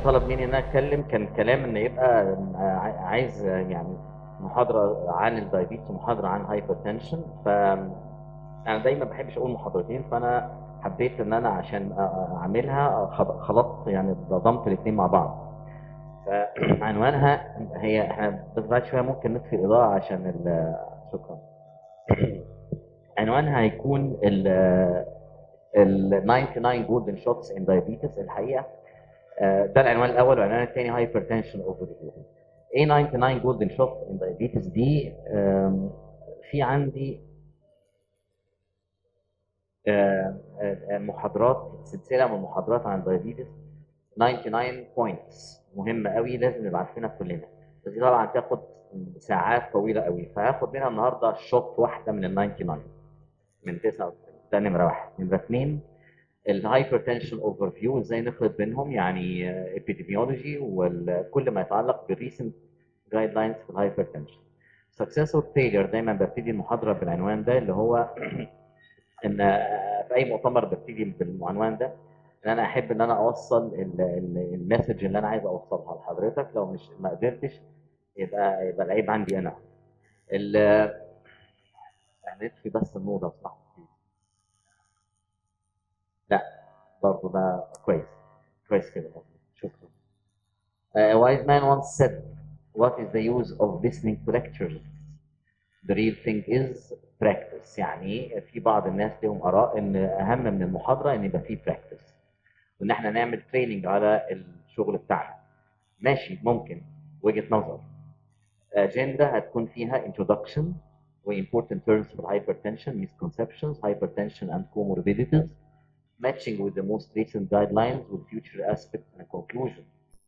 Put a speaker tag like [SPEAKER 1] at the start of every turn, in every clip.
[SPEAKER 1] طلب مني ان انا اتكلم كان كلام ان يبقى ع- عايز يعني محاضره عن الدايابيتس ومحاضره عن هايبرتنشن ف انا دايما ما بحبش اقول محاضرتين فانا حبيت ان انا عشان أ- أ- اعملها خل- خلطت يعني ضمت الاثنين مع بعض فعنوانها هي احنا بس بعد شويه ممكن نطفي الاضاءه عشان ال- شكرا عنوانها هيكون ال ال 99 جولدن شوتس ان diabetes الحقيقه آه، ده العنوان الاول والعنوان الثاني هايبرتنشن اوفر ايه 99 جولدن شوتس ان diabetes دي آم، في عندي آه، آه، محاضرات سلسله من المحاضرات عن diabetes 99 بوينتس مهمه قوي لازم نبقى عارفينها كلنا بس دي طبعا تاخد ساعات طويله قوي فهاخد منها النهارده شوت واحده من ال 99 من 9 ده نمره واحد نمره اثنين الهايبرتنشن اوفر فيو ازاي نخلط بينهم يعني ابيديميولوجي وكل ما يتعلق بالريسنت جايد لاينز في الهايبرتنشن سكسس اور فيلير دايما ببتدي المحاضره بالعنوان ده اللي هو ان في اي مؤتمر ببتدي بالعنوان ده ان انا احب ان انا اوصل المسج اللي انا عايز اوصلها لحضرتك لو مش ما قدرتش يبقى يبقى العيب عندي انا ال نطفي بس النور لو سمحت لا برضه ده كويس كويس كده شكرا A wise man once said, What is the use of listening to lectures? The real thing is practice. يعني في بعض الناس لهم آراء إن أهم من المحاضرة إن يبقى في practice. وإن إحنا نعمل تريننج على الشغل بتاعنا. ماشي ممكن وجهة نظر. أجندة هتكون فيها introduction و important terms for hypertension, misconceptions, hypertension and comorbidities, matching with the most recent guidelines with future aspects and a conclusion.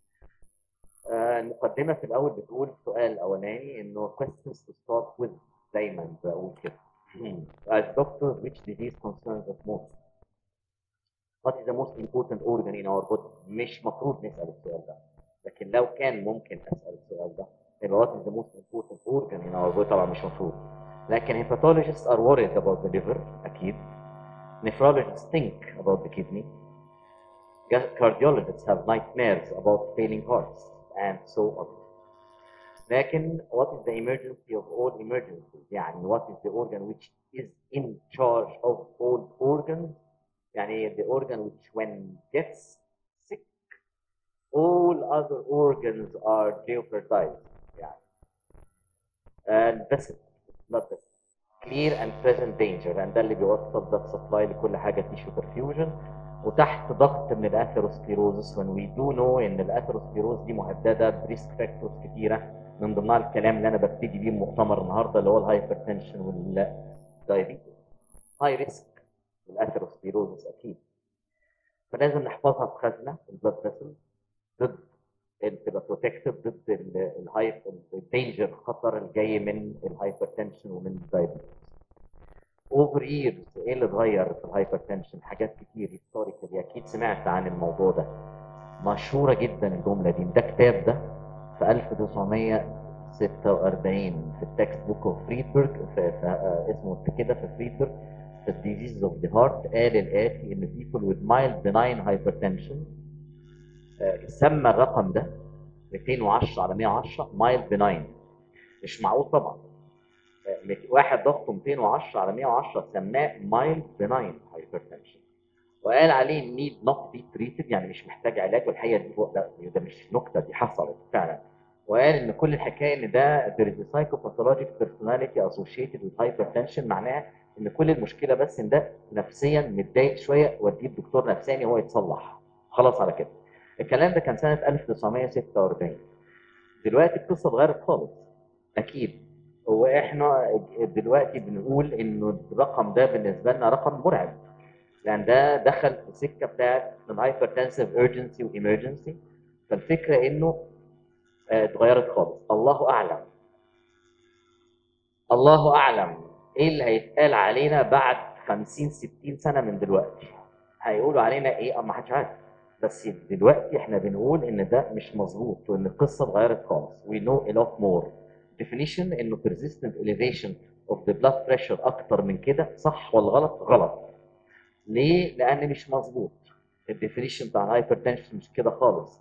[SPEAKER 1] آه، المقدمة في الأول بتقول السؤال الأولاني إنه questions to start with دايما بقول كده. As doctors, which disease concerns us most? What is the most important organ in our body? مش مفروض نسأل السؤال ده. لكن لو كان ممكن أسأل السؤال ده يبقى what is the most important organ in our body طبعا مش مفروض. لكن hepatologists are worried about the liver أكيد. Nephrologists think about the kidney. Cardiologists have nightmares about failing hearts and so on. لكن what is the emergency of all emergencies؟ يعني what is the organ which is in charge of all organs؟ يعني the organ which when gets sick all other organs are jeopardized يعني and vessel blood vessel clear and present danger and ده اللي بيوصل blood supply لكل حاجه tissue perfusion وتحت ضغط من الاثيروسكليروزس when we do know ان الاثيروسكليروز دي مهدده بريسك فاكتورز كتيره من ضمنها الكلام اللي انا ببتدي بيه المؤتمر النهارده اللي هو الهايبرتنشن والدايابيتس هاي ريسك الاثيروسكليروزس اكيد فلازم نحفظها في خزنه البلاد فيسل ضد تبقى بروتكتد ضد الهاي الدينجر الخطر الجاي من الهايبرتنشن ومن الدايابيتس اوفر ييرز ايه اللي اتغير في الهايبرتنشن حاجات كتير هيستوريكالي اكيد سمعت عن الموضوع ده مشهوره جدا الجمله دي ده كتاب ده في 1946 في التكست بوك اوف فريدبرج في, في آه اسمه كده في فريدبرج في الديزيز اوف ذا هارت قال الاتي ان people with mild benign hypertension آه سمى الرقم ده 210 على 110 mild benign مش معقول طبعا واحد ضغطه 210 على 110 سماه مايلد بناين هايبرتنشن وقال عليه نيد نوت بي تريتد يعني مش محتاج علاج والحقيقه دي ده, ده مش نكته دي حصلت فعلا وقال ان كل الحكايه ان ده there is a psychopathologic personality associated with hypertension معناها ان كل المشكله بس ان ده نفسيا متضايق شويه وديه الدكتور نفساني هو يتصلح خلاص على كده الكلام ده كان سنه 1946 دلوقتي القصه اتغيرت خالص اكيد هو احنا دلوقتي بنقول انه الرقم ده بالنسبه لنا رقم مرعب لان ده دخل في السكه بتاعت الهايبرتنسيف ايرجنسي وايمرجنسي فالفكره انه اتغيرت خالص الله اعلم الله اعلم ايه اللي هيتقال علينا بعد 50 60 سنه من دلوقتي هيقولوا علينا ايه ما حدش عارف بس دلوقتي احنا بنقول ان ده مش مظبوط وان القصه اتغيرت خالص we know a lot more definition انه persistent elevation of the blood pressure اكتر من كده صح ولا غلط؟ غلط. ليه؟ لان مش مظبوط. الديفينيشن بتاع الهايبرتنشن مش كده خالص.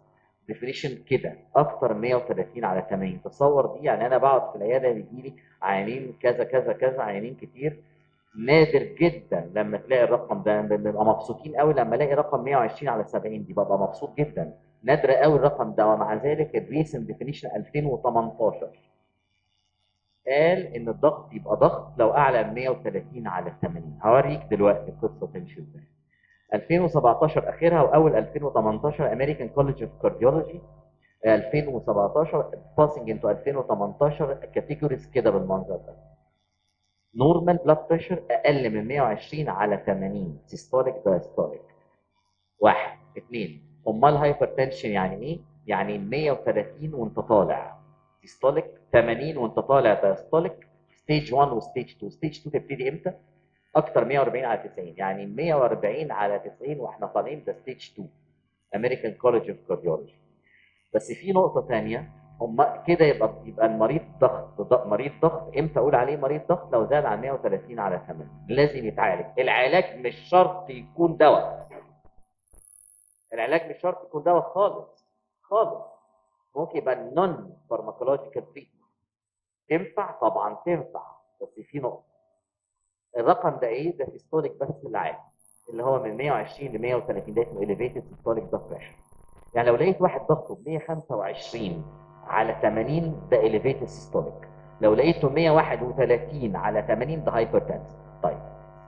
[SPEAKER 1] ديفينيشن كده اكتر من 130 على 80 تصور دي يعني انا بقعد في العياده بيجي لي عيانين كذا كذا كذا عيانين كتير نادر جدا لما تلاقي الرقم ده بنبقى مبسوطين قوي لما الاقي رقم 120 على 70 دي ببقى مبسوط جدا نادر قوي الرقم ده ومع ذلك الريسن ديفينيشن 2018 قال ان الضغط يبقى ضغط لو اعلى من 130 على 80 هوريك دلوقتي القصه تمشي ازاي 2017 اخرها واول 2018 امريكان كولج اوف كارديولوجي 2017 باسنج انتو 2018 كاتيجوريز كده بالمنظر ده نورمال بلاد بريشر اقل من 120 على 80 سيستوليك دايستوليك واحد اثنين امال هايبرتنشن يعني ايه؟ يعني 130 وانت طالع سيستوليك 80 وانت طالع دايستوليك ستيج 1 وستيج 2 ستيج 2 تبتدي امتى؟ اكتر 140 على 90 يعني 140 على 90 واحنا طالعين ده ستيج 2 امريكان كولج اوف كارديولوجي بس في نقطه ثانيه هم كده يبقى يبقى المريض ضغط ضغط- مريض ضغط امتى اقول عليه مريض ضغط لو زاد عن 130 على 80 لازم يتعالج العلاج مش شرط يكون دواء العلاج مش شرط يكون دواء خالص خالص ممكن يبقى نون فارماكولوجيكال تريتمنت تنفع طبعا تنفع بس في نقطه الرقم ده ايه ده سيستوليك بس العادي اللي هو من 120 ل 130 ده اسمه elevated systolic blood pressure يعني لو لقيت واحد ضغطه ب 125 على 80 ده elevated systolic لو لقيته 131 على 80 ده hypertensive طيب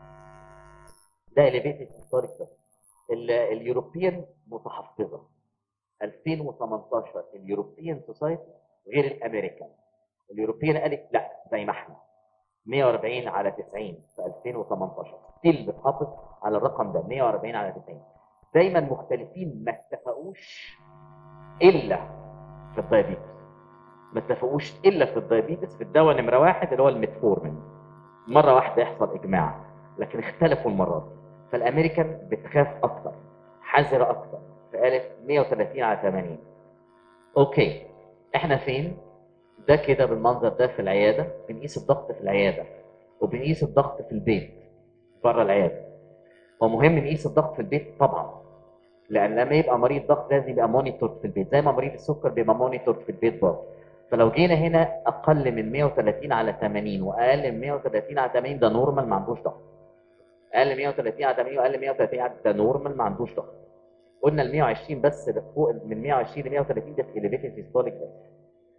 [SPEAKER 1] ده elevated systolic بس ال- اليوروبيان متحفظه 2018 اليوروبيان سوسايتي غير الامريكان اليوروبيان قالت لا زي ما احنا 140 على 90 في 2018 ستيل بتحافظ على الرقم ده 140 على 90 دايما مختلفين ما اتفقوش الا في الدايابيتس ما اتفقوش الا في الدايابيتس في الدواء نمره واحد اللي هو الميتفورمين مره واحده يحصل اجماع لكن اختلفوا المره دي فالامريكان بتخاف اكتر حذره اكتر فقالت 130 على 80 اوكي احنا فين ده كده بالمنظر ده في العياده بنقيس الضغط في العياده وبنقيس الضغط في البيت بره العياده هو مهم نقيس الضغط في البيت طبعا لان لما يبقى مريض ضغط لازم يبقى مونيتور في البيت زي ما مريض السكر بيبقى مونيتور في البيت برضه فلو جينا هنا اقل من 130 على 80 واقل من 130 على 80 ده نورمال ما عندوش ضغط اقل من 130 على 80 واقل من 130 على ده نورمال ما عندوش ضغط قلنا ال 120 بس اللي فوق من 120 ل 130 ده اليفيتد سيستوليك بس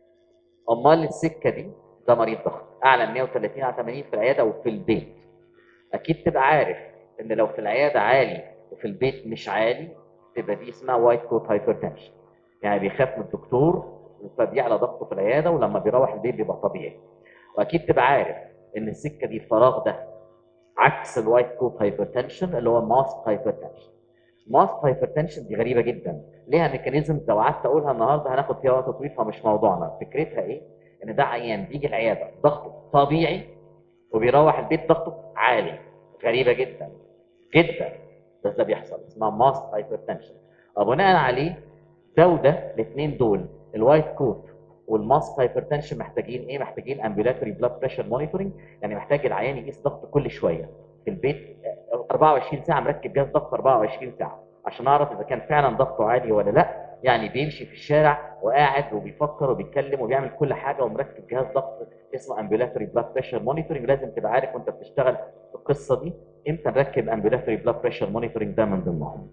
[SPEAKER 1] امال السكه دي ده مريض ضغط اعلى من 130 على 80 في العياده وفي البيت اكيد تبقى عارف ان لو في العياده عالي وفي البيت مش عالي تبقى دي اسمها وايت كوت هايبرتنشن يعني بيخاف من الدكتور فبيعلى ضغطه في العياده ولما بيروح البيت بيبقى طبيعي واكيد تبقى عارف ان السكه دي الفراغ ده عكس الوايت كوت هايبرتنشن اللي هو ماسك هايبرتنشن ماسك هايبرتنشن دي غريبه جدا ليها ميكانيزم لو قعدت اقولها النهارده هناخد فيها وقت طويل فمش موضوعنا فكرتها ايه ان ده عيان بيجي العياده ضغطه طبيعي وبيروح البيت ضغطه عالي غريبه جدا جدا بس ده بيحصل اسمها ماسك هايبرتنشن وبناء عليه ده وده الاثنين دول الوايت كوت والماسك هايبرتنشن محتاجين ايه محتاجين امبيلاتوري بلاد بريشر مونيتورنج يعني محتاج العيان يقيس ضغط كل شويه في البيت آه، 24 ساعه مركب جهاز ضغط 24 ساعه عشان اعرف اذا كان فعلا ضغطه عالي ولا لا يعني بيمشي في الشارع وقاعد وبيفكر وبيتكلم وبيعمل كل حاجه ومركب جهاز ضغط اسمه امبيلاتوري بلاد بريشر مونيتورنج لازم تبقى عارف وانت بتشتغل في القصه دي امتى نركب امبيلاتوري بلاد بريشر مونيتورنج ده من ضمنهم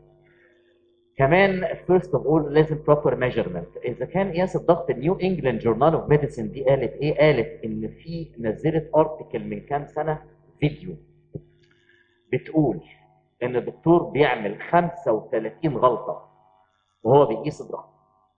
[SPEAKER 1] كمان فيرست اوف اول لازم بروبر ميجرمنت اذا كان قياس الضغط النيو انجلاند جورنال اوف ميديسن دي قالت ايه قالت ان في نزلت ارتكل من كام سنه فيديو بتقول ان الدكتور بيعمل 35 غلطه وهو بيقيس الضغط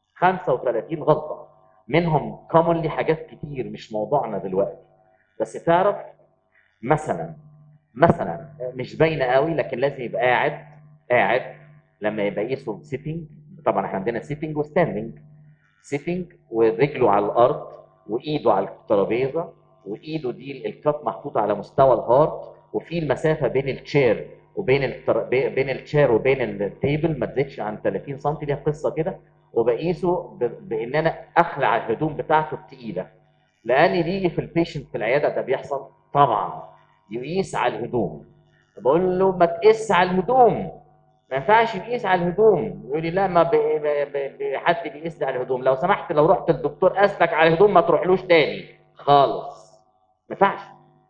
[SPEAKER 1] 35 غلطه منهم كومنلي حاجات كتير مش موضوعنا دلوقتي بس تعرف مثلا مثلا مش باينه قوي لكن لازم يبقى قاعد قاعد لما يبقى يقيسه سيتنج طبعا احنا عندنا سيتنج وستاندنج سيتنج ورجله على الارض وايده على الترابيزه وايده دي الكف محطوطه على مستوى الهارت وفي المسافه بين التشير وبين التر... بي- بين التشير وبين التيبل ما تزيدش عن 30 سم ليها قصه كده وبقيسه ب... بان انا اخلع الهدوم بتاعته الثقيله لان بيجي في البيشنت في العياده ده بيحصل طبعا يقيس على الهدوم بقول له ما تقيس على الهدوم ما ينفعش يقيس على الهدوم يقول لي لا ما ب... ب... ب... حد بيقيس لي على الهدوم لو سمحت لو رحت الدكتور قاسلك على الهدوم ما تروحلوش تاني خالص ما ينفعش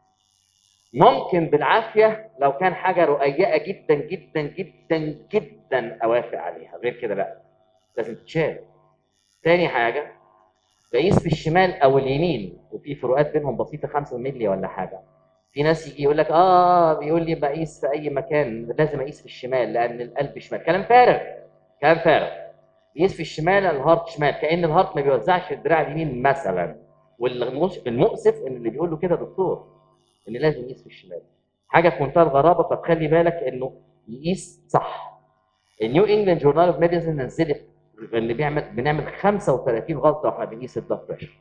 [SPEAKER 1] ممكن بالعافيه لو كان حاجه رقيقه جدا جدا جدا جدا اوافق عليها غير كده لا لازم تتشال تاني حاجه بقيس في الشمال او اليمين وفي فروقات بينهم بسيطه 5 مللي ولا حاجه في ناس يجي يقول لك اه بيقول لي بقيس في اي مكان لازم اقيس في الشمال لان القلب شمال كلام فارغ كلام فارغ يقيس في الشمال الهارت شمال كان الهارت ما بيوزعش في الدراع اليمين مثلا والمؤسف ان اللي بيقول له كده دكتور ان لازم يقيس في الشمال حاجه في منتهى الغرابه فتخلي بالك انه يقيس صح النيو انجلاند جورنال اوف ميديسن نزلت اللي بيعمل بنعمل 35 غلطه واحنا بنقيس البلاد بريشر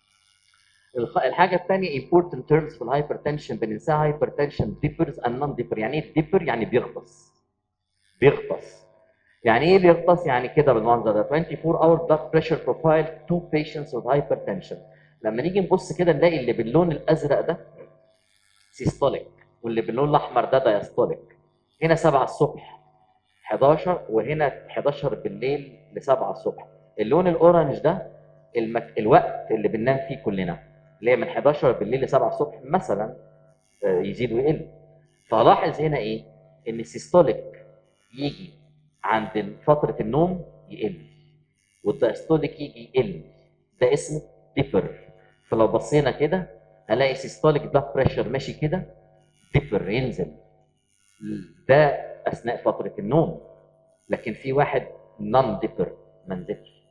[SPEAKER 1] الحاجه الثانيه important terms في الهايبرتنشن بننساها هايبرتنشن ديبرز اند نون ديبر يعني ايه ديبر يعني بيغطس بيغطس يعني ايه بيغطس يعني كده بالمنظر ده 24 hour blood pressure profile two patients with hypertension لما نيجي نبص كده نلاقي اللي باللون الازرق ده سيستوليك واللي باللون الاحمر ده دايستوليك هنا 7 الصبح 11 وهنا 11 بالليل ل 7 الصبح اللون الاورنج ده المك... الوقت اللي بننام فيه كلنا اللي هي من 11 بالليل ل 7 الصبح مثلا يزيد ويقل فلاحظ هنا ايه ان السيستوليك يجي عند فتره النوم يقل والدايستوليك يجي يقل ده اسمه ديبر فلو بصينا كده هلاقي سيستوليك بلاد بريشر ماشي كده ديبر ينزل ده اثناء فتره النوم لكن في واحد نون ديبر ما نزلش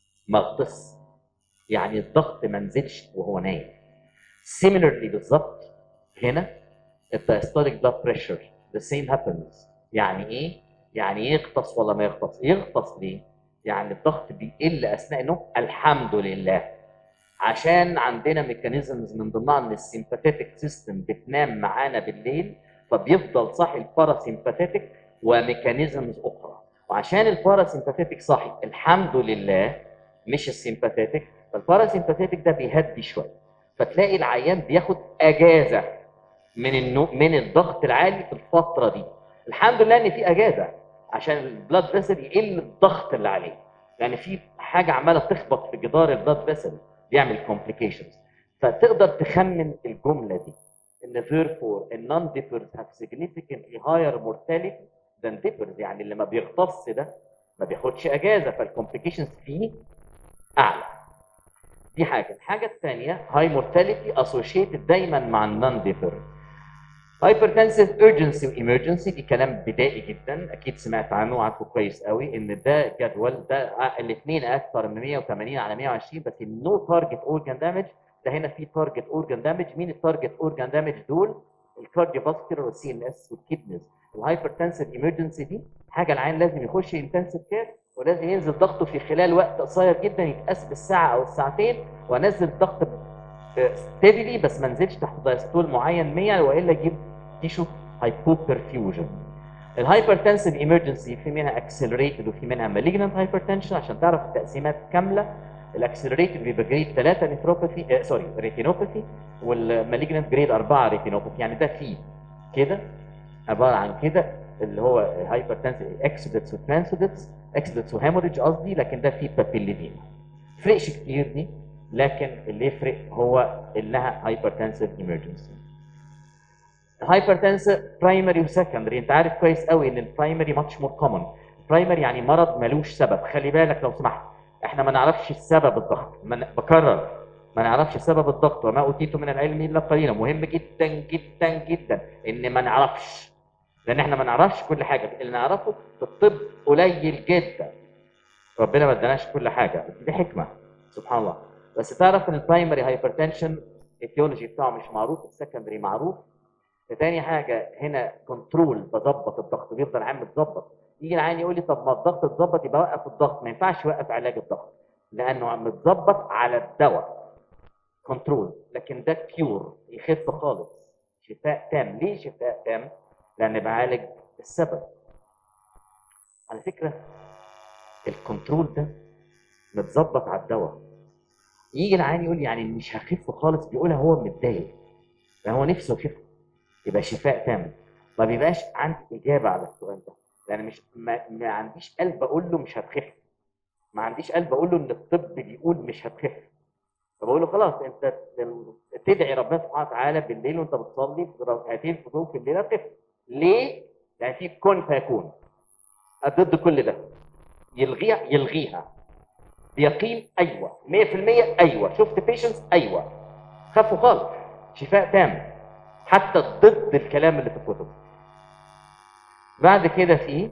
[SPEAKER 1] مغطس يعني الضغط ما نزلش وهو نايم similarly بالظبط هنا الدايستوليك بلاد بريشر the same happens يعني ايه؟ يعني يغطس ولا ما يغطس؟ يغطس ليه؟ يعني الضغط بيقل اثناء النوم الحمد لله عشان عندنا ميكانيزمز من ضمنها ان السيمباثيتك سيستم بتنام معانا بالليل فبيفضل صاحي الباراسيمباثيتك وميكانيزمز اخرى وعشان الباراسيمباثيتك صاحي الحمد لله مش السيمباثيتك فالباراسيمباثيتك ده بيهدي شويه فتلاقي العيان بياخد اجازه من النو... من الضغط العالي في الفتره دي الحمد لله ان في اجازه عشان البلاد فيسل يقل الضغط اللي عليه يعني في حاجه عماله تخبط في جدار البلاد فيسل بيعمل كومبليكيشنز فتقدر تخمن الجمله دي ان therefore non dippers have significantly higher mortality than dippers يعني اللي ما بيغطس ده ما بياخدش اجازه فالكومبليكيشنز فيه اعلى دي حاجه الحاجه الثانيه هاي مورتاليتي اسوشيتد دايما مع النون ديبر هايبرتنسيف urgency وايمرجنسي دي كلام بدائي جدا اكيد سمعت عنه وعارفه كويس قوي ان ده جدول ده الاثنين اكثر من 180 على 120 بس النو تارجت اورجان دامج ده هنا في تارجت اورجان دامج مين التارجت اورجان دامج دول الكارديو فاسكولار والسي ان اس والكيدنيز الهايبرتنسيف ايمرجنسي دي حاجه العين لازم يخش انتنسيف كير ولازم ينزل ضغطه في خلال وقت قصير جدا يتقاس بالساعه او الساعتين وانزل الضغط ستيدلي بس ما انزلش تحت دايستول معين 100 والا اجيب تيشو هايبوبرفيوجن الهايبرتنسيف ايمرجنسي في منها اكسلريتد وفي منها مالجنت هايبرتنشن عشان تعرف التقسيمات كامله الاكسلريتد بيبقى جريد 3 نيتروباثي آه سوري ريتينوباثي والمالجنت جريد 4 ريتينوباثي يعني ده فيه كده عباره عن كده اللي هو هايبرتنسيف اكسودتس وترانسودتس اكسودتس وهيموريدج قصدي لكن ده فيه بابيليديما فرقش كتير دي لكن اللي يفرق هو انها هايبرتنسيف ايمرجنسي الهايبرتنسيف برايمري وسكندري انت عارف كويس قوي ان البرايمري ماتش مور كومن برايمري يعني مرض ملوش سبب خلي بالك لو سمحت احنا ما نعرفش السبب الضغط من... بكرر ما نعرفش سبب الضغط وما اوتيتم من العلم الا قليلا مهم جدا جدا جدا ان ما نعرفش لان احنا ما نعرفش كل حاجه اللي نعرفه في الطب قليل جدا ربنا ما اداناش كل حاجه دي حكمه سبحان الله بس تعرف ان البرايمري هايبرتنشن الثيولوجي بتاعه مش معروف السكندري معروف تاني حاجه هنا كنترول بظبط الضغط بيفضل عامل متظبط يجي العيان يقول لي طب ما الضغط اتظبط يبقى وقف الضغط ما ينفعش يوقف علاج الضغط لانه متظبط على الدواء كنترول لكن ده كيور يخف خالص شفاء تام ليه شفاء تام لان بعالج السبب على فكره الكنترول ده متظبط على الدواء يجي العيان يقول يعني مش هخف خالص بيقولها هو متضايق هو نفسه يخف يبقى شفاء تام ما بيبقاش عندي اجابه على السؤال ده لان مش ما, ما عنديش قلب اقول له مش هتخف ما عنديش قلب اقول له ان الطب بيقول مش هتخف فبقول له خلاص انت تدعي ربنا سبحانه وتعالى بالليل وانت بتصلي في ركعتين في ضوء في الليل تخف ليه؟ يعني في كن فيكون ضد كل ده يلغيها يلغيها بيقين ايوه 100% ايوه شفت بيشنس ايوه خفوا خالص شفاء تام حتى ضد الكلام اللي في الكتب بعد كده في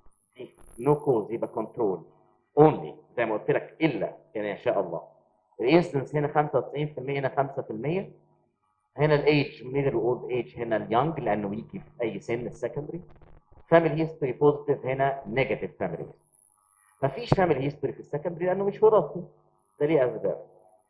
[SPEAKER 1] نو كوز يبقى كنترول اونلي زي ما قلت لك الا يعني ان شاء الله الانسدنس هنا 95% هنا 5% هنا الايج ميدل اولد ايج هنا اليونج لانه بيجي في اي سن السكندري فاميلي هيستوري بوزيتيف هنا نيجاتيف فاميلي مفيش فاميلي هيستوري في السكندري لانه مش وراثي ده ليه اسباب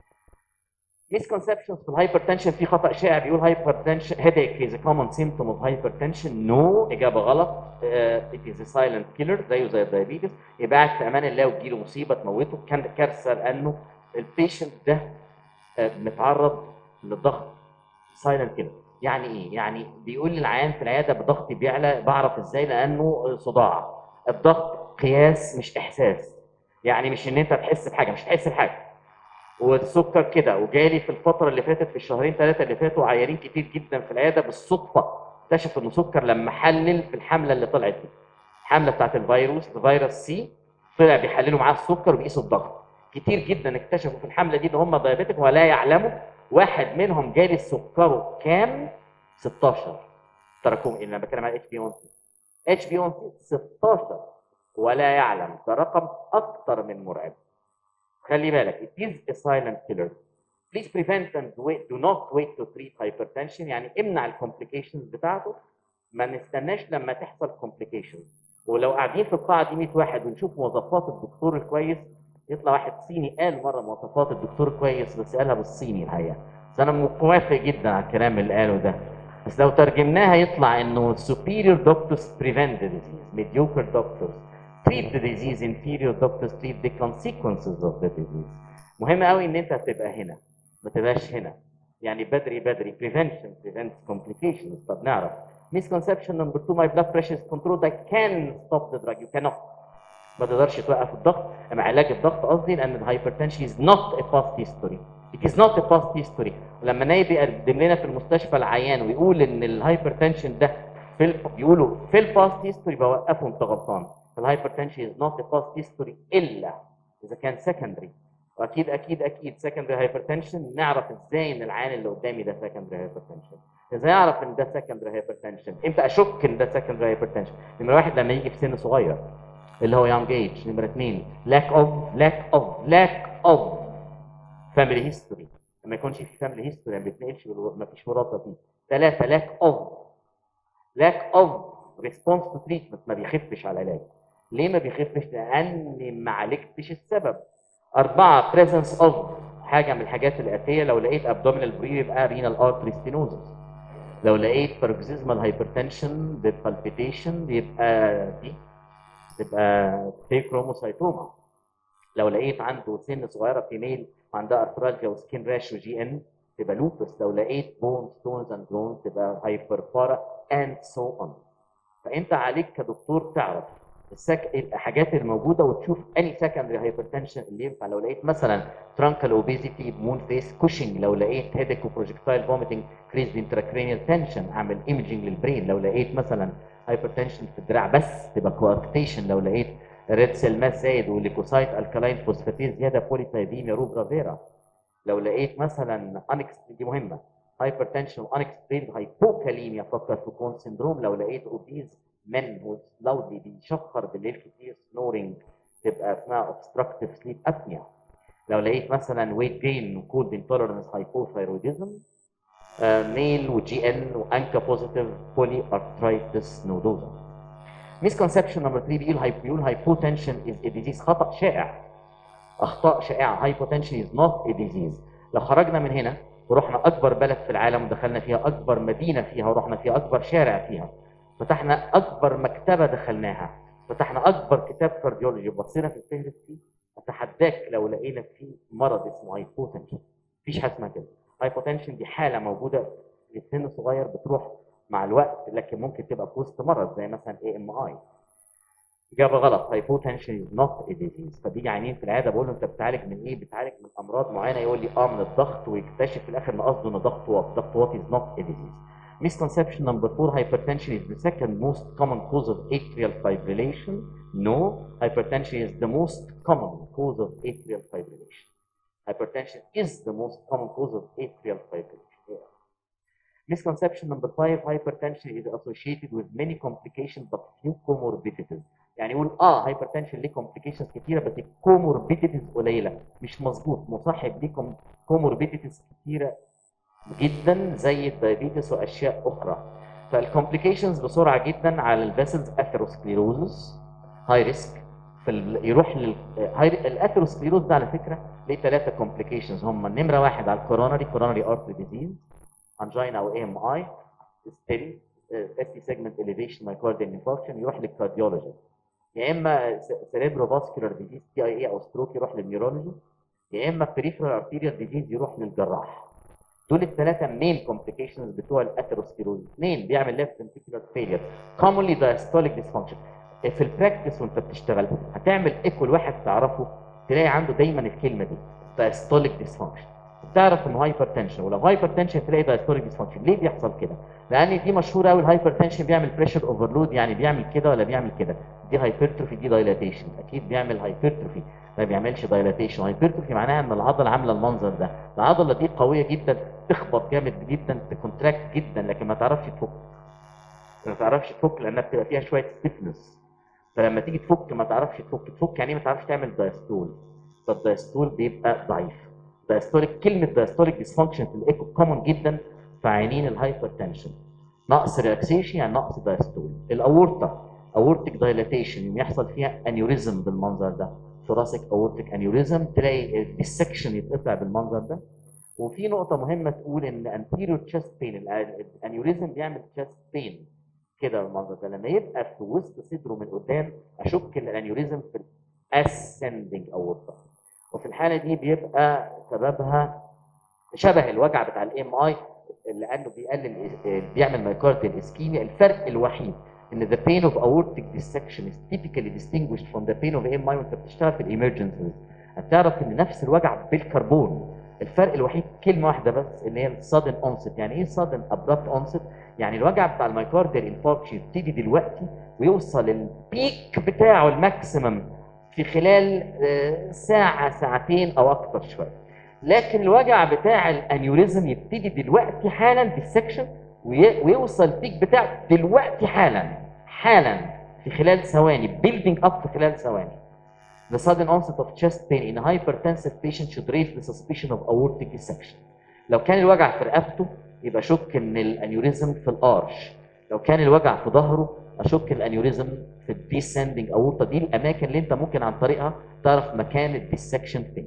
[SPEAKER 1] misconceptions في الهايبرتنشن في خطا شائع بيقول hypertension headache is a common symptom of hypertension no اجابه غلط uh, it is a silent killer زيه زي الدايابيتس يبقى قاعد في امان الله وتجيله مصيبه تموته كان كارثه لانه البيشنت ده uh, متعرض لضغط سايلنت كيلر يعني ايه؟ يعني بيقول للعيان في العياده بضغطي بيعلى بعرف ازاي لانه صداع الضغط قياس مش احساس يعني مش ان انت تحس بحاجه مش تحس بحاجه والسكر كده وجالي في الفتره اللي فاتت في الشهرين ثلاثه اللي فاتوا عيانين كتير جدا في العياده بالصدفه اكتشف انه سكر لما حلل في الحمله اللي طلعت دي الحمله بتاعت الفيروس فيروس سي طلع بيحللوا معاه السكر وبيقيسوا الضغط كتير جدا اكتشفوا في الحمله دي ان هم دايابيتك ولا يعلموا واحد منهم جالي سكره كام 16 تراكمي اللي انا بتكلم على اتش بي 1 اتش بي 1 16 ولا يعلم ده رقم اكتر من مرعب خلي بالك it is a silent killer please prevent and wait, do not wait to treat hypertension يعني امنع الكومبليكيشنز بتاعته ما نستناش لما تحصل complications ولو قاعدين في القاعه دي 100 واحد ونشوف مواصفات الدكتور الكويس يطلع واحد صيني قال مره مواصفات الدكتور كويس بس قالها بالصيني الحقيقه بس انا موافق جدا على الكلام اللي قاله ده بس لو ترجمناها يطلع انه superior doctors prevent the disease mediocre doctors treat the disease inferior doctors treat the consequences of the disease مهم قوي ان انت تبقى هنا ما تبقاش هنا يعني بدري بدري prevention prevents complications طب نعرف misconception number two my blood pressure is controlled I can stop the drug you cannot ما تقدرش توقف الضغط اما علاج الضغط قصدي لان الهايبرتنشن is not a past history it is not a past history ولما نايب يقدم لنا في المستشفى العيان ويقول ان الهايبرتنشن ده في ال... بيقولوا في الباست هيستوري بوقفه انت غلطان الهايبرتنشن is not a past history الا اذا كان secondary واكيد اكيد اكيد secondary hypertension نعرف ازاي ان العيان اللي قدامي ده secondary hypertension ازاي اعرف ان ده secondary hypertension امتى اشك ان ده secondary hypertension نمره واحد لما يجي في سن صغير اللي هو young age نمره اثنين lack of lack of lack of family history لما يكونش في family history ما بيتنقلش ما فيش وراثه فيه ثلاثه lack of lack of response to treatment ما بيخفش على العلاج ليه ما بيخفش؟ لاني ما عالجتش السبب أربعة presence of حاجة من الحاجات الآتية لو لقيت abdominal breed يبقى renal artery stenosis لو لقيت paroxysmal hypertension بالpalpitation يبقى دي تبقى فيكروموسايتوما لو لقيت عنده سن صغيرة في ميل وعندها ارثرالجيا وسكين راش وجي ان تبقى لوبس لو لقيت بون ستونز اند جرون تبقى هايبر بارا اند سو اون فانت عليك كدكتور تعرف السك... الحاجات الموجوده وتشوف اني سكندري هايبرتنشن اللي ينفع لو لقيت مثلا ترانكال اوبيزيتي مون فيس كوشنج لو لقيت هيدك وبروجكتايل فوميتنج كريز انتراكرينيال تنشن اعمل ايمجنج للبرين لو لقيت مثلا هايبرتنشن في الدراع بس تبقى كواركتيشن لو لقيت ريد سيل ماس زايد وليكوسايت الكالاين فوسفاتيز زياده بوليتايبيميا روبرا فيرا لو لقيت مثلا انكس دي مهمه هايبرتنشن وانكسبليند هايبوكاليميا فكر في كون سندروم لو لقيت اوبيز من لاودلي بيشخر بالليل كتير سنورنج تبقى اسمها اوبستراكتيف سليب ابنيا لو لقيت مثلا ويت جين وكولد انتولرنس هايبوثايروديزم ميل وجي ان وانكا بوزيتيف بولي ارثرايتس نودوزا مسكونسبشن نمبر 3 بيقول بيقول هايبوتنشن از ا ديزيز خطا شائع اخطاء شائعه هايبوتنشن از نوت ا ديزيز لو خرجنا من هنا ورحنا اكبر بلد في العالم ودخلنا فيها اكبر مدينه فيها ورحنا فيها اكبر شارع فيها فتحنا اكبر مكتبه دخلناها فتحنا اكبر كتاب كارديولوجي وبصينا في الفهرس فيه اتحداك لو لقينا فيه مرض اسمه هايبوتنشن مفيش حاجه اسمها كده هايبوتنشن دي حاله موجوده في سن صغير بتروح مع الوقت لكن ممكن تبقى في وسط مرض زي مثلا اي ام اي إجابة غلط hypotension is not a disease فبيجي عينين في العيادة بقول له أنت بتعالج من إيه؟ بتعالج من أمراض معينة يقول لي أه من الضغط ويكتشف في الآخر إن قصده إن ضغط واطي ضغط واطي is not a disease Misconception number four, hypertension is the second most common cause of atrial fibrillation. No, hypertension is the most common cause of atrial fibrillation. Hypertension is the most common cause of atrial fibrillation. Misconception number five, hypertension is associated with many complications but few comorbidities. يعني يقول اه hypertension ليه complications كتيره بس comorbidities قليله مش مظبوط مصاحب ليه comorbidities كتيره جدا زي الدايابيتس واشياء اخرى فالكومبليكيشنز بسرعه جدا على الفيسلز اثيروسكليروزس هاي ريسك في ال... يروح لل الاثيروسكليروز ده على فكره ليه ثلاثه كومبليكيشنز هم نمره واحد على الكوروناري كوروناري ارتري ديزيز انجينا او اي ام اي ستيل اس تي سيجمنت اليفيشن مايكارديال انفاركشن يروح للكارديولوجي يا اما سيريبرو فاسكولار ديزيز تي اي اي او ستروك يروح للنيورولوجي يا اما بريفرال ارتيريال ديزيز يروح للجراح دول الثلاثه مين كومبليكيشنز بتوع الاثيروسكليروز اثنين بيعمل ليفت فنتيكولار فيلير كومونلي دايستوليك ديسفانكشن في البراكتس وانت بتشتغل هتعمل ايكو لواحد تعرفه تلاقي عنده دايما الكلمه دي دايستوليك ديسفانكشن تعرف انه هايبر تنشن ولو هايبر تنشن تلاقي دايستوليك ديسفانكشن ليه بيحصل كده؟ لان دي مشهوره قوي الهايبر تنشن بيعمل بريشر اوفرلود يعني بيعمل كده ولا بيعمل كده دي هايبرتروفي دي دايلاتيشن اكيد بيعمل هايبرتروفي ما بيعملش دايلاتيشن هايبرتروفي معناها ان العضله عامله المنظر ده العضله دي قويه جدا تخبط جامد جدا تكونتراكت جدا لكن ما تعرفش تفك ما تعرفش تفك لانها بتبقى فيها شويه ستيفنس فلما تيجي تفك ما تعرفش تفك تفك يعني ما تعرفش تعمل دايستول فالدايستول بيبقى ضعيف دايستوليك كلمه دايستوليك ديسفانكشن في الايكو كومن جدا في عينين الهايبر تنشن نقص ريلاكسيشن يعني نقص دايستول الاورطه اورتيك دايلاتيشن يحصل فيها انيوريزم بالمنظر ده ثوراسيك اورتيك انيوريزم تلاقي السكشن يتقطع بالمنظر ده وفي نقطة مهمة تقول إن anterior chest pain الانيوريزم بيعمل chest pain كده بالمنظر ده لما يبقى في وسط صدره من قدام أشك إن الانيوريزم في ascending aorta وفي الحالة دي بيبقى سببها شبه الوجع بتاع الام اي لأنه بيقلل بيعمل مايكارديال اسكيميا الفرق الوحيد ان the pain of aortic dissection is typically distinguished from the pain of MI وانت بتشتغل في الامرجنسيز هتعرف ان نفس الوجع بالكربون الفرق الوحيد كلمه واحده بس اللي هي السادن اونست يعني ايه سادن ابرابت اونست يعني الوجع بتاع المايكارديال انفاركشن يبتدي دلوقتي ويوصل البيك بتاعه الماكسيمم في خلال ساعه ساعتين او اكتر شويه لكن الوجع بتاع الانيوريزم يبتدي دلوقتي حالا بالسكشن ويوصل البيك بتاعه دلوقتي حالا حالا في خلال ثواني building up في خلال ثواني The sudden onset of chest pain in a hypertensive patient should raise the suspicion of aortic dissection. لو كان الوجع في رقبته يبقى شك ان الانيوريزم في الارش. لو كان الوجع في ظهره اشك الانيوريزم في الديسندنج اورتا دي الاماكن اللي انت ممكن عن طريقها تعرف مكان الديسكشن فين.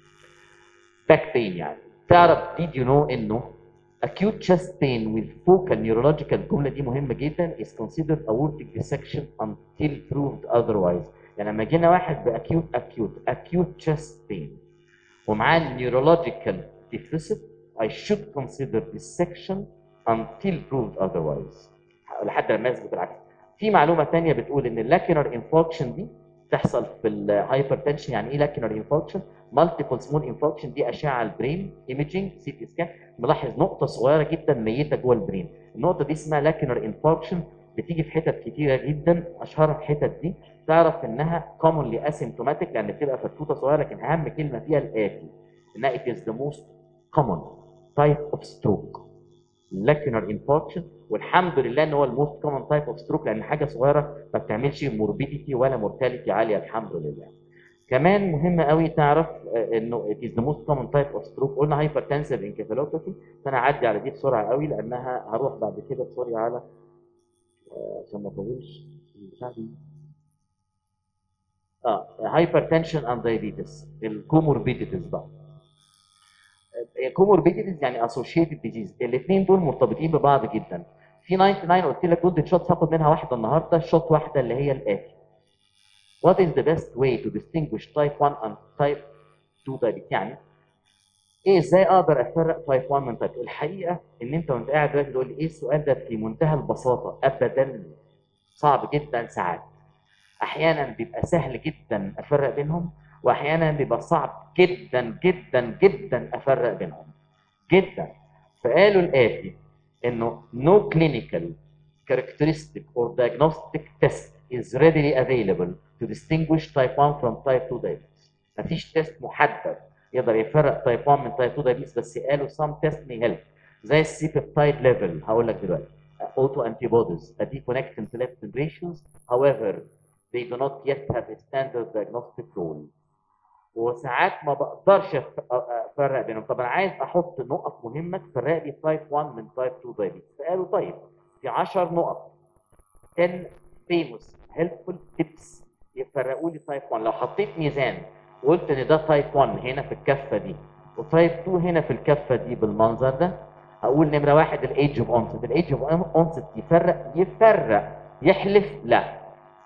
[SPEAKER 1] باك بين يعني. تعرف did you know انه acute chest pain with focal neurological الجمله دي مهمه جدا is considered aortic dissection until proved otherwise. يعني لما جينا واحد باكيوت اكيوت اكيوت chest pain ومعاه neurological deficit I should consider dissection until proved otherwise لحد لما يثبت العكس في معلومه ثانيه بتقول ان اللاكينر انفاركشن دي تحصل في الهايبرتنشن يعني ايه لاكينر انفاركشن مالتيبل سمول انفاركشن دي اشعه البرين ايمجنج سي تي سكان ملاحظ نقطه صغيره جدا ميته جوه البرين النقطه دي اسمها لاكينر انفاركشن بتيجي في حتت كتيره جدا اشهرها الحتت دي تعرف انها commonly asymptomatic لان بتبقى فتوته صغيره لكن اهم كلمه فيها الاتي انها it is the most common type of stroke lacunar infarction والحمد لله ان هو الموست كومن تايب اوف ستروك لان حاجه صغيره ما بتعملش موربيديتي ولا مورتاليتي عاليه الحمد لله. كمان مهم قوي تعرف انه it is the most common type of stroke قلنا hypertensive encephalopathy فانا هعدي على دي بسرعه قوي لانها هروح بعد كده سوري على عشان ما اطولش البتاع دي اه hypertension and diabetes الكوموربيديتيز بقى الكوموربيديتيز يعني associated disease الاثنين دول مرتبطين ببعض جدا في 99 قلت لك جولدن شوت هاخد منها واحده النهارده شوت واحده اللي هي الاتي What is the best way to distinguish type 1 and type 2 diabetes يعني ايه ازاي اقدر افرق تايب 1 من تايب 2 الحقيقه ان انت وانت قاعد دلوقتي تقول لي ايه السؤال ده في منتهى البساطه ابدا صعب جدا ساعات احيانا بيبقى سهل جدا افرق بينهم واحيانا بيبقى صعب جدا جدا جدا افرق بينهم جدا فقالوا الاتي انه no clinical characteristic or diagnostic test is readily available to distinguish type 1 from type 2 diabetes مفيش تيست محدد يقدر يفرق تايب 1 من تايب 2 diabetes بس قالوا some test may help زي السي بيبتايد ليفل هقول لك دلوقتي auto antibodies adiponectin to leptin ratios however they do not yet have a standard diagnostic role وساعات ما بقدرش أف- افرق بينهم طب انا عايز احط نقط مهمه تفرق لي تايب 1 من تايب 2 diabetes فقالوا طيب في 10 نقط 10 famous helpful tips يفرقوا لي تايب 1 لو حطيت ميزان وقلت ان ده تايب 1 هنا في الكفه دي وتايب 2 هنا في الكفه دي بالمنظر ده هقول نمره واحد الايدج اوف اونست الايدج اوف اونست يفرق يفرق يحلف لا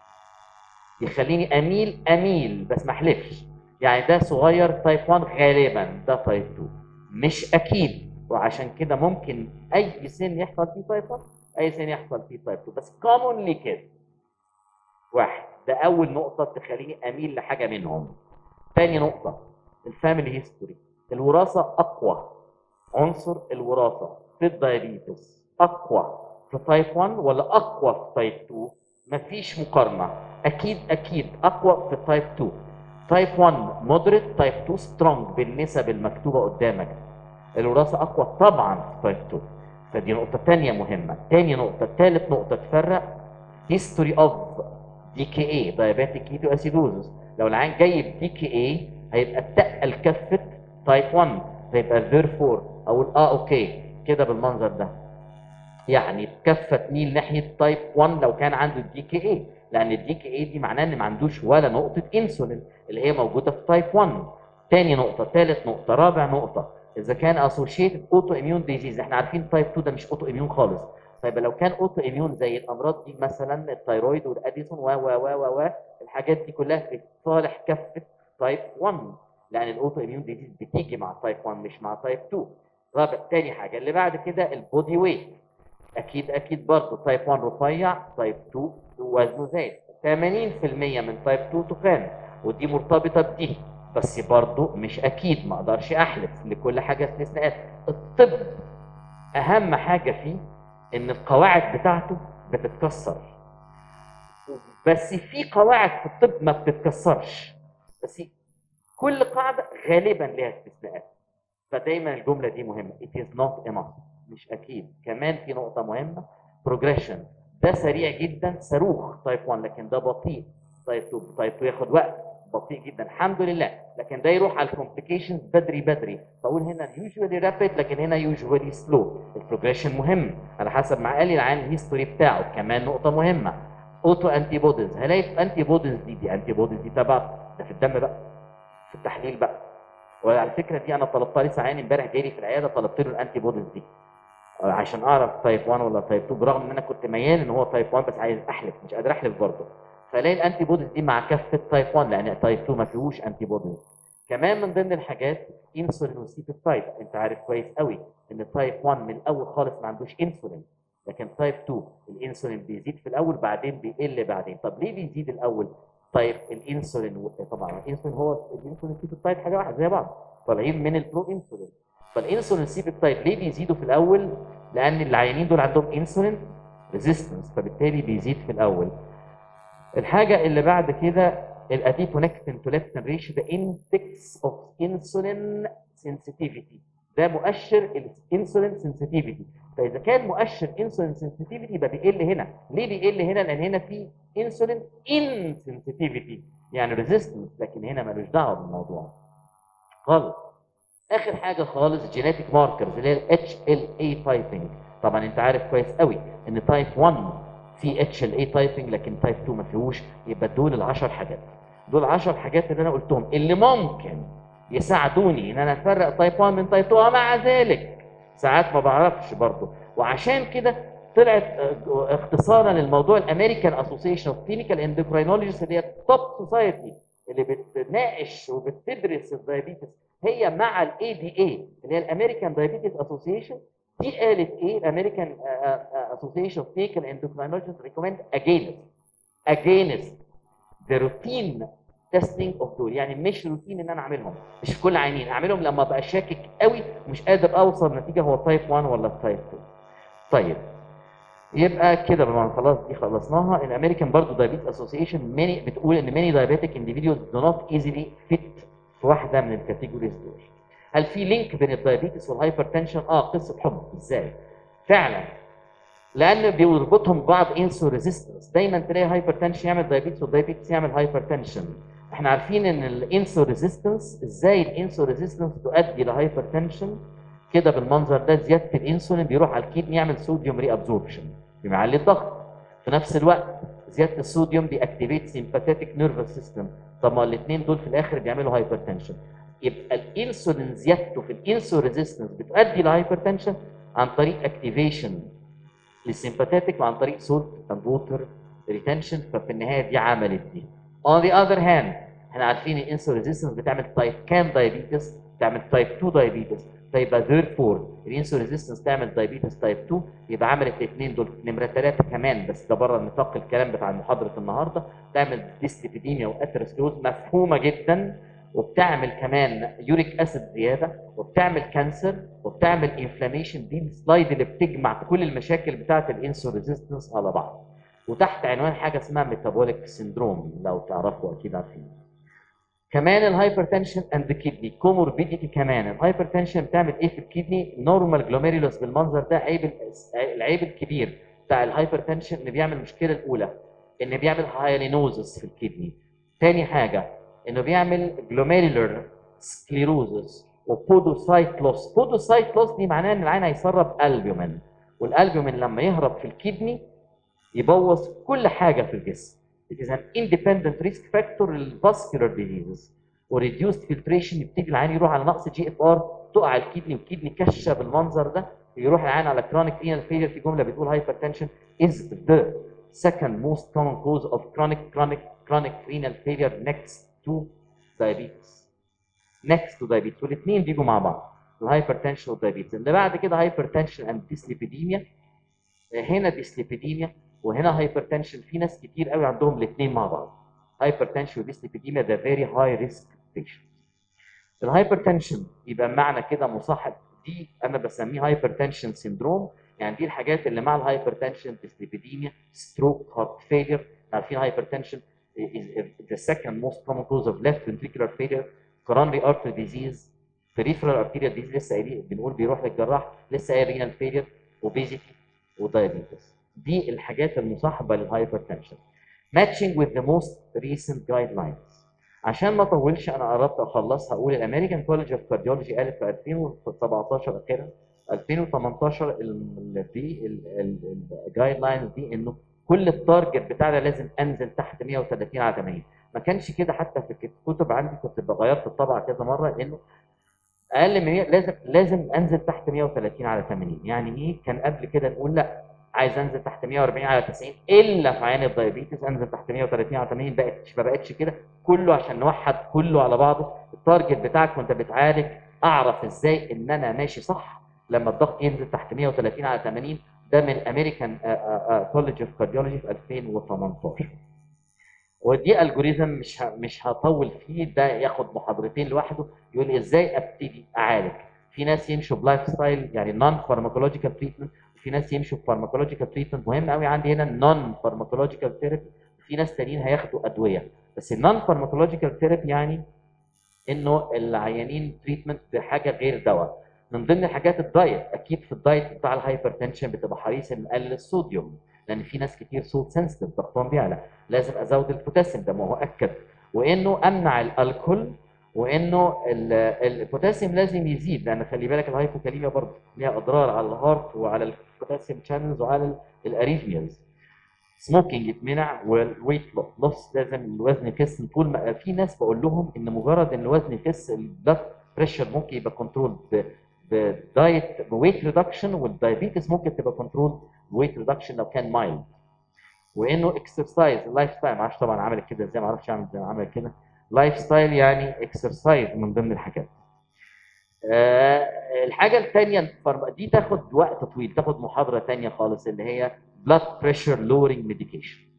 [SPEAKER 1] يخليني اميل اميل بس ما احلفش يعني ده صغير تايب 1 غالبا ده تايب 2 مش اكيد وعشان كده ممكن اي سن يحصل فيه تايب 1 اي سن يحصل فيه تايب 2 بس كومونلي كده واحد ده اول نقطه تخليني اميل لحاجه منهم تاني نقطه الفاميلي هيستوري الوراثه اقوى عنصر الوراثه في الدايابيتس اقوى في تايب 1 ولا اقوى في تايب 2 مفيش مقارنه اكيد اكيد اقوى في تايب 2 تايب 1 مودريت تايب 2 سترونج بالنسب المكتوبه قدامك الوراثه اقوى طبعا في تايب 2 فدي نقطه ثانيه مهمه تاني نقطه ثالث نقطه تفرق هيستوري اوف دي كي اي دايابيتيك كيتو اسيدوزس لو العين جاي بدي كي اي هيبقى تقل كفه تايب 1 فيبقى ذيرفور اقول اه اوكي كده بالمنظر ده يعني كفه تميل ناحيه تايب 1 لو كان عنده الدي كي اي لان الدي كي اي دي معناه ان ما عندوش ولا نقطه انسولين اللي هي موجوده في تايب 1 تاني نقطه ثالث نقطه رابع نقطه اذا كان اسوشيتد اوتو اميون ديزيز احنا عارفين تايب 2 ده مش اوتو اميون خالص طيب لو كان اوتو اميون زي الامراض دي مثلا الثيرويد والاديسون و و و و و الحاجات دي كلها في صالح كفه تايب 1 لان الاوتو اميون ديزيز بتيجي مع تايب 1 مش مع تايب 2 رابع تاني حاجه اللي بعد كده البودي ويت اكيد اكيد برضه تايب 1 رفيع تايب 2 وزنه زايد 80% من تايب 2 تخان ودي مرتبطه بدي بس برضه مش اكيد ما اقدرش احلف لكل حاجه استثناءات الطب اهم حاجه فيه ان القواعد بتاعته بتتكسر بس في قواعد في الطب ما بتتكسرش بس كل قاعده غالبا لها استثناءات فدايما الجمله دي مهمه it is not a must مش اكيد كمان في نقطه مهمه progression ده سريع جدا صاروخ تايب 1 لكن ده بطيء تايب 2 تايب 2 ياخد وقت بطيء جدا الحمد لله لكن ده يروح على الكومبليكيشنز بدري بدري فاقول هنا يوجوالي رابيد لكن هنا يوجوالي سلو البروجريشن مهم على حسب ما قال لي العين الهيستوري بتاعه كمان نقطه مهمه اوتو انتي بوديز هلاقي الانتي بوديز دي دي انتي بوديز دي تبع ده في الدم بقى في التحليل بقى وعلى فكره دي انا طلبتها لسه عيان امبارح جاي لي في العياده طلبت له الانتي بوديز دي عشان اعرف تايب 1 ولا تايب 2 برغم ان انا كنت ميال ان هو تايب 1 بس عايز احلف مش قادر احلف برضه فلاقي الانتي بوديز دي مع كفه تايب 1 لان تايب 2 ما فيهوش انتي بوديز كمان من ضمن الحاجات انسولين وسيبيبتايد انت عارف كويس قوي ان تايب 1 من الاول خالص ما عندوش انسولين لكن تايب 2 الانسولين بيزيد في الاول بعدين بيقل بعدين طب ليه بيزيد الاول طيب الانسولين و... طبعا الانسولين هو الانسولين والسيبيبتايد حاجه واحده زي بعض طالعين من البرو انسولين فالانسولين والسيبيبتايد ليه بيزيدوا في الاول لان العيانين دول عندهم انسولين ريزيستنس فبالتالي بيزيد في الاول الحاجه اللي بعد كده الاديبونكتين تو ليبتين ريشيو ده اندكس اوف انسولين سنسيتيفيتي ده مؤشر الانسولين سنسيتيفيتي فاذا كان مؤشر انسولين سنسيتيفيتي يبقى بيقل هنا ليه بيقل هنا لان هنا في انسولين ان سنسيتيفيتي يعني ريزيستنس لكن هنا ملوش دعوه بالموضوع خالص اخر حاجه خالص جينيتك ماركرز اللي هي الاتش ال اي تايبنج طبعا انت عارف كويس قوي ان تايب 1 في اتش ال اي تايبنج لكن تايب 2 ما فيهوش يبقى دول ال 10 حاجات دول 10 حاجات اللي انا قلتهم اللي ممكن يساعدوني ان انا افرق تايب 1 من تايب 2 ومع ذلك ساعات ما بعرفش برضه وعشان كده طلعت اختصارا للموضوع الامريكان اسوسيشن اوف كلينيكال اندوكراينولوجيست اللي هي التوب سوسايتي اللي بتناقش وبتدرس الدايابيتس هي مع الاي دي اي اللي هي الامريكان دايابيتس اسوسيشن دي قالت ايه الامريكان اسوسيشن اوف كلينيكال اندوكراينولوجيست ريكومند اجينست اجينست the routine testing of دول يعني مش روتين ان انا اعملهم مش في كل عينين اعملهم لما ابقى شاكك قوي ومش قادر اوصل نتيجه هو تايب 1 ولا تايب 2 طيب يبقى كده بما خلاص دي خلصناها الامريكان برضه دايابيتس اسوسيشن ماني بتقول ان ماني diabetic individuals do not easily fit في واحده من الكاتيجوريز دول هل في لينك بين الدايابيتس والهايبرتنشن اه قصه حب ازاي فعلا لان بيربطهم ببعض انسو ريزيستنس دايما تلاقي هايبرتنشن يعمل دايابيتس والدايابيتس يعمل هايبرتنشن احنا عارفين ان الانسو ريزيستنس ازاي الانسو ريزيستنس تؤدي لهايبرتنشن كده بالمنظر ده زياده الانسولين بيروح على الكدني يعمل صوديوم ري ابزوربشن بيعلي الضغط في نفس الوقت زياده الصوديوم بيأكتيفيت سيمباثيتك نيرفس سيستم طب ما الاثنين دول في الاخر بيعملوا هايبرتنشن يبقى الانسولين زيادته في الانسو ريزيستنس بتؤدي لهايبرتنشن عن طريق اكتيفيشن للسيمباثيتك وعن طريق سولت اند ووتر ريتنشن ففي النهايه دي عملت دي on the other hand احنا عارفين الانسولين ريزيستنس بتعمل تايب كام دايابيتس بتعمل تايب 2 دايابيتس فيبقى ذيرفور الانسولين ريزيستنس تعمل دايابيتس تايب 2 يبقى عملت الاثنين دول نمره ثلاثه كمان بس ده بره نطاق الكلام بتاع محاضره النهارده تعمل ديستيبيديميا واترسكلوز مفهومه جدا وبتعمل كمان يوريك اسيد زياده وبتعمل كانسر وبتعمل انفلاميشن دي السلايد اللي بتجمع كل المشاكل بتاعه الانسولين ريزيستنس على بعض وتحت عنوان حاجه اسمها ميتابوليك سيندروم لو تعرفوا اكيد عارفين كمان الهايبرتنشن اند كيدني كوموربيديتي كمان الهايبرتنشن بتعمل ايه في الكدني نورمال جلوميريولوس بالمنظر ده عيب العيب الكبير بتاع الهايبرتنشن ان بيعمل المشكله الاولى ان بيعمل هايلينوزس في الكدني تاني حاجه انه بيعمل جلوميريولر سكليروزس وبودوسايت لوس بودوسايت لوس دي معناها ان العين هيسرب البيومين والالبيومين لما يهرب في الكدني يبوظ كل حاجه في الجسم It is an independent risk factor للفاسكولار diseases وريديوست filtration يبتدي العين يروح على نقص جي اف ار تقع الكدني والكدني كشه بالمنظر ده يروح العين على chronic renal failure في جمله بتقول hypertension is the second most common cause of chronic chronic chronic renal failure next to diabetes next to diabetes والاثنين بيجوا مع بعض الهايبرتنشن والدايابيتس اللي بعد كده هايبرتنشن اند ديسليبيديميا هنا ديسليبيديميا وهنا هايبرتنشن في ناس كتير قوي عندهم الاثنين مع بعض هايبرتنشن وديسليبيديميا ده فيري هاي ريسك بيشنت الهايبرتنشن يبقى معنى كده مصاحب دي انا بسميه هايبرتنشن سيندروم يعني دي الحاجات اللي مع الهايبرتنشن ديسليبيديميا ستروك هارت فيلير عارفين هايبرتنشن is the second most common cause of left ventricular failure coronary artery disease peripheral arterial disease لسه قايلين بنقول بيروح للجراح لسه قايل renal failure obesity ودايابيتس دي الحاجات المصاحبه للهايبرتنشن matching with the most recent guidelines عشان ما اطولش انا قربت اخلص هقول الامريكان كولج اوف كارديولوجي قالت في 2017 اخيرا 2018 ال- دي الجايد لاينز دي انه كل التارجت بتاعنا لازم انزل تحت 130 على 80 ما كانش كده حتى في الكتب عندي كنت بغيرت الطبعه كذا مره انه اقل من 100 لازم لازم انزل تحت 130 على 80 يعني ايه كان قبل كده نقول لا عايز انزل تحت 140 على 90 الا في عين الدايابيتس انزل تحت 130 على 80 بقتش ما بقتش كده كله عشان نوحد كله على بعضه التارجت بتاعك وانت بتعالج اعرف ازاي ان انا ماشي صح لما الضغط ينزل تحت 130 على 80 ده من امريكان كولج اوف كارديولوجي في 2018 ودي الجوريزم مش ه- مش هطول فيه ده ياخد محاضرتين لوحده يقول لي ازاي ابتدي اعالج في ناس يمشوا بلايف ستايل يعني نون فارماكولوجيكال تريتمنت وفي ناس يمشوا بفارماكولوجيكال تريتمنت مهم قوي عندي هنا نون فارماكولوجيكال ثيرابي وفي ناس تانيين هياخدوا ادويه بس النون فارماكولوجيكال ثيرابي يعني انه العيانين تريتمنت بحاجه غير دواء من ضمن الحاجات الدايت اكيد في الدايت بتاع الهايبرتنشن بتبقى حريص ان اقلل الصوديوم لان في ناس كتير صوت سنسيتيف ضغطهم بيعلى لازم ازود البوتاسيوم ده مؤكد وانه امنع الالكول وانه ال- البوتاسيوم لازم يزيد لان خلي بالك الهايبوكاليميا برضه ليها اضرار على الهارت وعلى البوتاسيوم شانلز وعلى الاريثمياز سموكينج يتمنع والويت لوس لازم الوزن يخس طول ما في ناس بقول لهم ان مجرد ان الوزن يخس البلاد بريشر ممكن يبقى كنترول بدايت بويت ريدكشن والدايابيتس ممكن تبقى كنترول بويت ريدكشن لو كان مايلد وانه اكسرسايز اللايف ستايل معرفش طبعا عملت كده ازاي معرفش اعمل ازاي عملت كده لايف ستايل يعني اكسرسايز من ضمن الحاجات آه الحاجه الثانيه دي تاخد وقت طويل تاخد محاضره ثانيه خالص اللي هي blood pressure lowering medication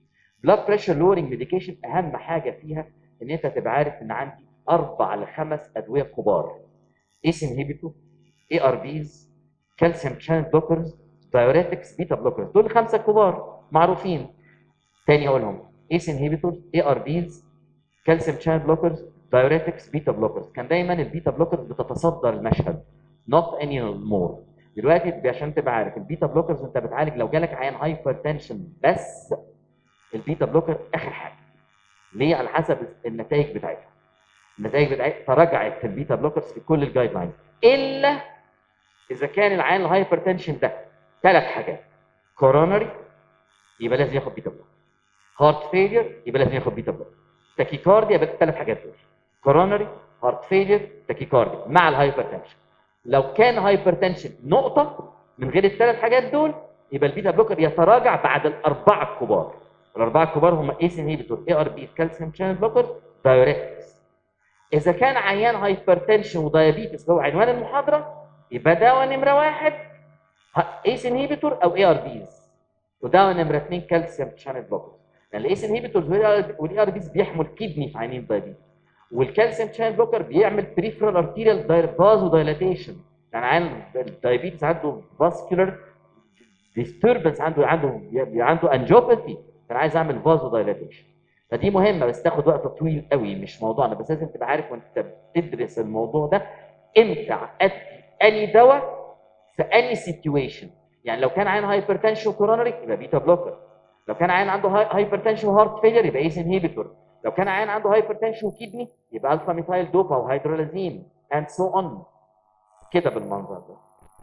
[SPEAKER 1] بلاد بريشر لورنج ميديكيشن اهم حاجه فيها ان انت تبقى عارف ان عندي اربع لخمس ادويه كبار ايس انهيبيتور اي ار بيز كالسيوم شانل بلوكرز دايوريتكس بيتا بلوكرز دول خمسه كبار معروفين تاني اقولهم ايس انهيبيتور اي ار بيز كالسيوم شانل بلوكرز دايوريتكس بيتا بلوكرز كان دايما البيتا بلوكرز بتتصدر المشهد نوت اني مور دلوقتي عشان تبقى عارف البيتا بلوكرز وانت بتعالج لو جالك عيان هايبر تنشن بس البيتا بلوكر اخر حاجه ليه على حسب النتائج بتاعتها النتائج بتاعتها تراجعت في البيتا بلوكرز في كل الجايد لاينز الا اذا كان العيان الهايبر تنشن ده ثلاث حاجات كورونري يبقى لازم ياخد بيتا بلوكر هارت فيلير يبقى لازم ياخد بيتا بلوكر تاكيكارديا يبقى الثلاث حاجات دول كورونري هارت فيلير تاكيكارديا مع الهايبر تنشن لو كان هايبر تنشن نقطه من غير الثلاث حاجات دول يبقى البيتا بلوكر يتراجع بعد الاربعه الكبار الاربعه الكبار هم ايس انهيبيتور اي ار بي كالسيوم شانل بلوكر دايوريتكس اذا كان عيان هايبر تنشن ودايابيتس هو عنوان المحاضره يبقى دواء نمره واحد ايس انهيبيتور او اي ار بيز ودواء نمره اثنين كالسيوم شانل بلوكر لان الايس انهيبيتور والاي ار بيز بيحمل كدني في عينين الدايابيتس والكالسيوم شانل بلوكر بيعمل بريفرال ارتيريال فازو دايلاتيشن يعني عين الدايابيتس عنده فاسكولار ديستربنس عنده عنده عنده انجيوباثي فانا عايز اعمل فازو دايلاتيشن فدي مهمه بس تاخد وقت طويل قوي مش موضوعنا بس لازم تبقى عارف وانت بتدرس الموضوع ده امتى ادي اني دواء في اني سيتويشن يعني لو كان عين هايبرتنشن وكورونري يبقى بيتا بلوكر لو كان عين عنده هايبرتنشن وهارت فيلير يبقى ايس انهيبيتور لو كان عين عنده هايبرتنشن وكيدني يبقى الفا ميثايل دوبا وهيدرولازين and so on كده بالمنظر ده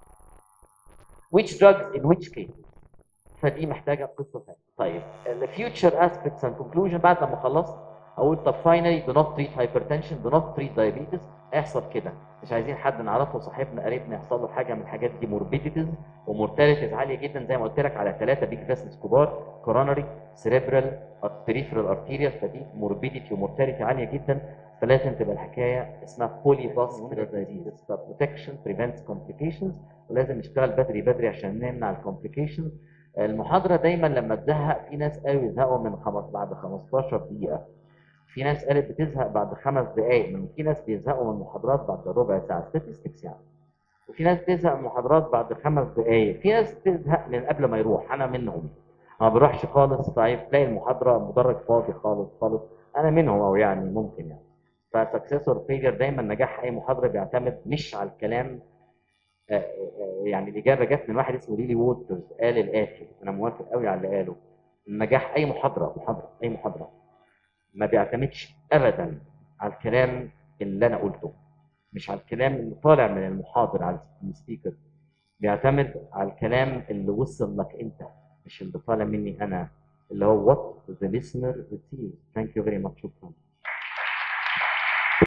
[SPEAKER 1] which drugs in which case فدي محتاجه قصه ثانيه طيب the future aspects and conclusion بعد لما خلصت اقول طب finally do not treat hypertension do not treat diabetes هيحصل كده مش عايزين حد نعرفه صاحبنا قريبنا يحصل له حاجه من الحاجات دي موربيديتيز ومورتاليتيز عاليه جدا زي ما قلت لك على ثلاثه بيج فيسلز كبار كورونري سيريبرال بريفرال ارتيريال فدي موربيديتي ومورتاليتي عاليه جدا فلازم تبقى الحكايه اسمها بولي فاسكولار ديزيز بروتكشن بريفنتس كومبليكيشنز ولازم نشتغل بدري بدري عشان نمنع الكومبليكيشنز المحاضره دايما لما تزهق في ناس قالوا يزهقوا من خمس بعد 15 دقيقه في ناس قالت بتزهق بعد خمس دقائق من في ناس بيزهقوا من المحاضرات بعد ربع ساعه statistics يعني وفي ناس بتزهق من المحاضرات بعد خمس دقائق في ناس بتزهق من قبل ما يروح انا منهم ما بروحش خالص فتلاقي المحاضره مدرج فاضي خالص خالص انا منهم او يعني ممكن يعني فسكسسور فيجر دايما نجاح اي محاضره بيعتمد مش على الكلام آه، آه، يعني الاجابه جت من واحد اسمه ليلي ووترز قال الاتي انا موافق قوي على اللي قاله نجاح اي محاضره محاضره اي محاضره ما بيعتمدش ابدا على الكلام اللي انا قلته مش على الكلام اللي طالع من المحاضر على السبيكر بيعتمد على الكلام اللي وصل لك انت مش اللي طالع مني انا اللي هو what the listener receives thank you very much شكرا